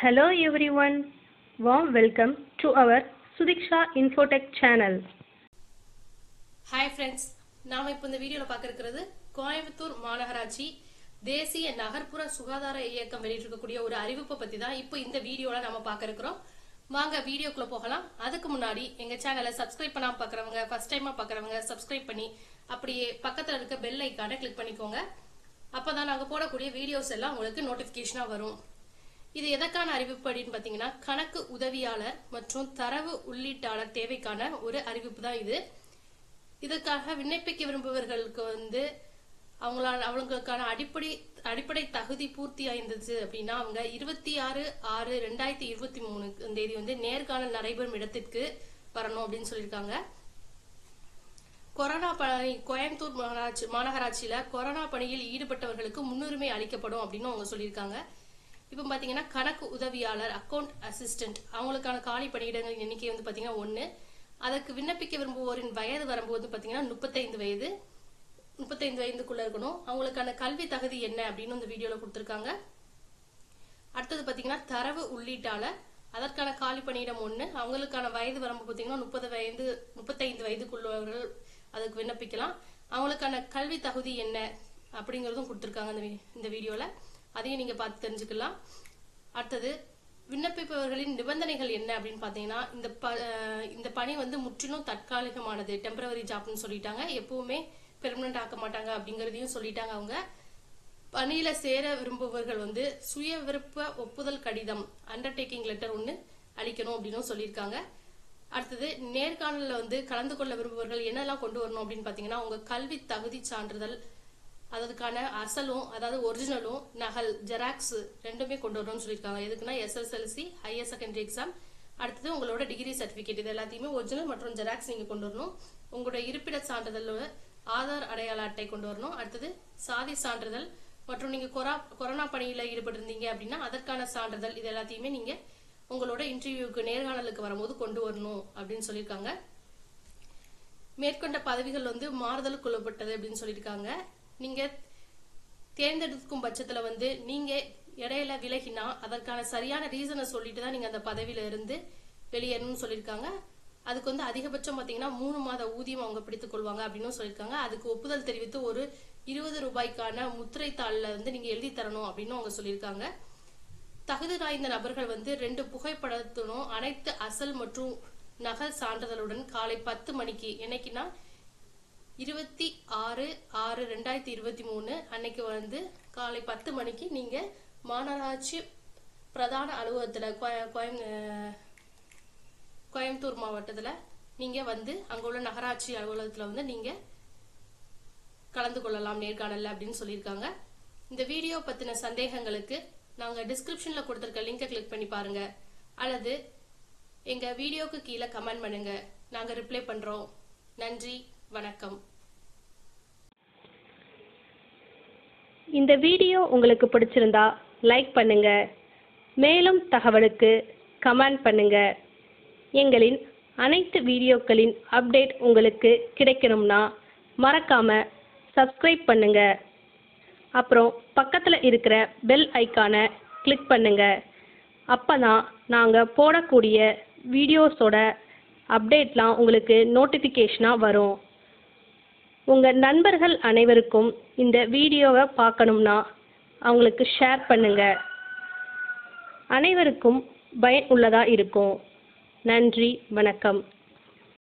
Hello everyone, warm welcome to our Sudiksha Infotech channel. Hi friends நாம இப்போ இந்த வீடியோவில் பார்க்க இருக்கிறது கோயம்புத்தூர் மாநகராட்சி தேசிய நகர்ப்புற சுகாதார இயக்கம் வெளியிட்டிருக்கக்கூடிய ஒரு அறிவிப்பை பற்றி தான் இப்போ இந்த வீடியோவில் நம்ம பார்க்க இருக்கிறோம் வாங்க வீடியோக்குள்ள போகலாம் அதுக்கு முன்னாடி எங்க சேனலை சப்ஸ்கிரைப் பண்ணாம பார்க்குறவங்க ஃபர்ஸ்ட் டைமா பார்க்குறவங்க சப்ஸ்கிரைப் பண்ணி அப்படியே பக்கத்தில் இருக்க பெல் ஐக்கானை கிளிக் பண்ணிக்கோங்க அப்பதான் நாங்கள் போடக்கூடிய வீடியோஸ் எல்லாம் உங்களுக்கு நோட்டிஃபிகேஷனாக வரும் இது எதற்கான அறிவிப்பு அப்படின்னு பார்த்தீங்கன்னா கணக்கு உதவியாளர் மற்றும் தரவு உள்ளீட்டாளர் தேவைக்கான ஒரு அறிவிப்பு தான் இது இதற்காக விண்ணப்பிக்க விரும்புபவர்களுக்கு வந்து அவங்களால அவங்களுக்கான அடிப்படை அடிப்படை தகுதி பூர்த்தி ஆயிருந்துச்சு அப்படின்னா அவங்க இருபத்தி ஆறு ஆறு ரெண்டாயிரத்தி இருபத்தி மூணு தேதி வந்து நேர்காணல் நடைபெறும் இடத்திற்கு வரணும் அப்படின்னு சொல்லியிருக்காங்க கொரோனா பணி கோயம்புத்தூர் மாநகராட்சி மாநகராட்சியில கொரோனா பணியில் ஈடுபட்டவர்களுக்கு முன்னுரிமை அளிக்கப்படும் அப்படின்னு அவங்க சொல்லியிருக்காங்க இப்போ பார்த்தீங்கன்னா கணக்கு உதவியாளர் அக்கவுண்ட் அசிஸ்டன்ட் அவங்களுக்கான காலி பணியிடங்கள் எண்ணிக்கை வந்து பார்த்தீங்கன்னா ஒன்று அதற்கு விண்ணப்பிக்க விரும்புவோரின் வயது வரும்போது வந்து பார்த்தீங்கன்னா முப்பத்தைந்து வயது முப்பத்தைந்து வயதுக்குள்ள இருக்கணும் அவங்களுக்கான கல்வி தகுதி என்ன அப்படின்னு இந்த வீடியோவில் கொடுத்துருக்காங்க அடுத்தது பார்த்தீங்கன்னா தரவு உள்ளீட்டாளர் அதற்கான காலி பணியிடம் ஒன்று அவங்களுக்கான வயது வரம்பு பார்த்தீங்கன்னா முப்பது வயது முப்பத்தைந்து வயதுக்குள்ளவர்கள் அதுக்கு விண்ணப்பிக்கலாம் அவங்களுக்கான கல்வி தகுதி என்ன அப்படிங்கிறதும் கொடுத்துருக்காங்க இந்த வீ- இந்த வீடியோவில் அதையும் நீங்கள் பார்த்து தெரிஞ்சுக்கலாம் அடுத்தது விண்ணப்பிப்பவர்களின் நிபந்தனைகள் என்ன அப்படின்னு பார்த்தீங்கன்னா இந்த ப அஹ் இந்த பணி வந்து முற்றிலும் தற்காலிகமானது டெம்பரவரி ஜாப்னு சொல்லிட்டாங்க எப்பவுமே பெர்மனன்ட் ஆக்க மாட்டாங்க அப்படிங்கிறதையும் சொல்லிட்டாங்க அவங்க பணியில சேர விரும்புபவர்கள் வந்து சுய விருப்ப ஒப்புதல் கடிதம் அண்டர்டேக்கிங் லெட்டர் ஒன்று அளிக்கணும் அப்படின்னு சொல்லியிருக்காங்க அடுத்தது நேர்காணல்ல வந்து கலந்து கொள்ள விரும்புபவர்கள் என்னெல்லாம் கொண்டு வரணும் அப்படின்னு பார்த்தீங்கன்னா உங்க கல்வி தகுதி சான்றிதழ் அதற்கான அசலும் அதாவது ஒரிஜினலும் நகல் ஜெராக்ஸ் ரெண்டுமே கொண்டு வரணும்னு சொல்லியிருக்காங்க எதுக்குன்னா எஸ்எஸ்எல்சி ஹையர் செகண்டரி எக்ஸாம் அடுத்தது உங்களோட டிகிரி சர்டிஃபிகேட் இது எல்லாத்தையுமே ஒரிஜினல் மற்றும் ஜெராக்ஸ் நீங்க கொண்டு வரணும் உங்களோட இருப்பிட சான்றிதழோட ஆதார் அடையாள அட்டை கொண்டு வரணும் அடுத்தது சாதி சான்றிதழ் மற்றும் நீங்க கொரா கொரோனா பணியில ஈடுபட்டிருந்தீங்க அப்படின்னா அதற்கான சான்றிதழ் இது எல்லாத்தையுமே நீங்க உங்களோட இன்டர்வியூக்கு நேர்காணலுக்கு வரும்போது கொண்டு வரணும் அப்படின்னு சொல்லியிருக்காங்க மேற்கொண்ட பதவிகள் வந்து மாறுதலுக்குள்ளப்பட்டது அப்படின்னு சொல்லியிருக்காங்க நீங்க தேர்ந்தெடுக்கும் பட்சத்துல வந்து நீங்க இடையில விலகினா அதற்கான சரியான ரீசனை சொல்லிட்டு தான் நீங்க அந்த பதவியில இருந்து வெளியேறணும்னு சொல்லியிருக்காங்க அதுக்கு வந்து அதிகபட்சம் பாத்தீங்கன்னா மூணு மாத ஊதியம் அவங்க பிடித்துக் கொள்வாங்க அப்படின்னு சொல்லியிருக்காங்க அதுக்கு ஒப்புதல் தெரிவித்து ஒரு இருபது ரூபாய்க்கான முத்திரை தாள்ல வந்து நீங்க எழுதி தரணும் அப்படின்னு அவங்க சொல்லியிருக்காங்க தகுதி வாய்ந்த நபர்கள் வந்து ரெண்டு புகைப்படத்துடன் அனைத்து அசல் மற்றும் நகல் சான்றிதழுடன் காலை பத்து மணிக்கு என்னைக்குன்னா இருபத்தி ஆறு ஆறு ரெண்டாயிரத்தி இருபத்தி மூணு அன்னைக்கு வந்து காலை பத்து மணிக்கு நீங்க மாநகராட்சி பிரதான அலுவலகத்துல கோய- கோயம் அஹ் கோயம்புத்தூர் மாவட்டத்துல நீங்க வந்து அங்க உள்ள நகராட்சி அலுவலகத்துல வந்து நீங்க கலந்து கொள்ளலாம் நேர்காணல்ல அப்படின்னு சொல்லியிருக்காங்க இந்த வீடியோ பத்தின சந்தேகங்களுக்கு நாங்க டிஸ்கிரிப்ஷன்ல கொடுத்திருக்க லிங்கை கிளிக் பண்ணி பாருங்க அல்லது எங்க வீடியோக்கு கீழே கமெண்ட் பண்ணுங்க நாங்க ரிப்ளை பண்றோம் நன்றி வணக்கம் இந்த வீடியோ உங்களுக்கு பிடிச்சிருந்தா லைக் பண்ணுங்க மேலும் தகவலுக்கு கமெண்ட் பண்ணுங்க எங்களின் அனைத்து வீடியோக்களின் அப்டேட் உங்களுக்கு கிடைக்கணும்னா மறக்காம சப்ஸ்கிரைப் பண்ணுங்க அப்புறம் பக்கத்தில் இருக்கிற பெல் ஐக்கானை கிளிக் பண்ணுங்க அப்பதான் நாங்கள் போடக்கூடிய வீடியோஸோட அப்டேட்லாம் உங்களுக்கு நோட்டிஃபிகேஷனாக வரும் உங்கள் நண்பர்கள் அனைவருக்கும் இந்த வீடியோவை பார்க்கணும்னா அவங்களுக்கு ஷேர் பண்ணுங்க அனைவருக்கும் பயனுள்ளதாக இருக்கும் நன்றி வணக்கம்